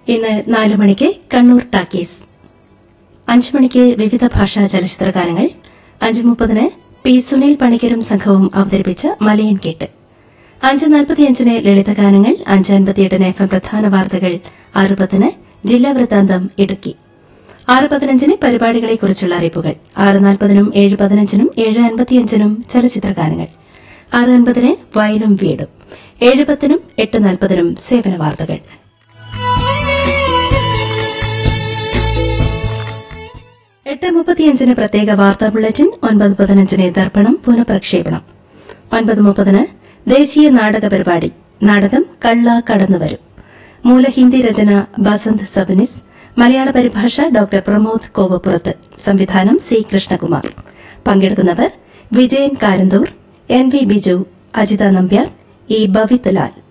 ഇന്ന് നാലു മണിക്ക് കണ്ണൂർ ടാക്കീസ് അഞ്ചു മണിക്ക് വിവിധ ഭാഷാ ചലച്ചിത്ര ഗാനങ്ങൾ അഞ്ചു മുപ്പതിന് പി സുനിൽ പണിക്കരും സംഘവും അവതരിപ്പിച്ച മലയൻ കേട്ട് അഞ്ച് നാൽപ്പത്തിയഞ്ചിന് ലളിതഗാനങ്ങൾ അഞ്ച് അൻപത്തിയെട്ടിന് എഫ് എം പ്രധാന വാർത്തകൾ ആറ് പത്തിന് ജില്ലാ വൃത്താന്തം ഇടുക്കി ആറ് പതിനഞ്ചിന് പരിപാടികളെക്കുറിച്ചുള്ള അറിയിപ്പുകൾ ആറ് നാൽപ്പതിനും ഏഴ് പതിനഞ്ചിനും ഏഴ് അൻപത്തിയഞ്ചിനും ചലച്ചിത്ര ഗാനങ്ങൾ ആറ് അൻപതിന് വയലും വീടും ഏഴ് പത്തിനും എട്ട് നാൽപ്പതിനും സേവന വാർത്തകൾ എട്ട് മുപ്പത്തിയഞ്ചിന് പ്രത്യേക വാർത്താ ബുള്ളറ്റിൻ ഒൻപത് പതിനഞ്ചിന് ദർപ്പണം പുനഃപ്രക്ഷേപണം ഒൻപത് മുപ്പതിന് ദേശീയ നാടക പരിപാടി നാടകം കള്ള കടന്നുവരും മൂലഹിന്ദി രചന ബസന്ത് സബനിസ് മലയാള പരിഭാഷ ഡോക്ടർ പ്രമോദ് കോവപ്പുറത്ത് സംവിധാനം സി കൃഷ്ണകുമാർ പങ്കെടുക്കുന്നവർ Vijayan Karanthur N V Biju Ajitha Nambiar E Bavith Lal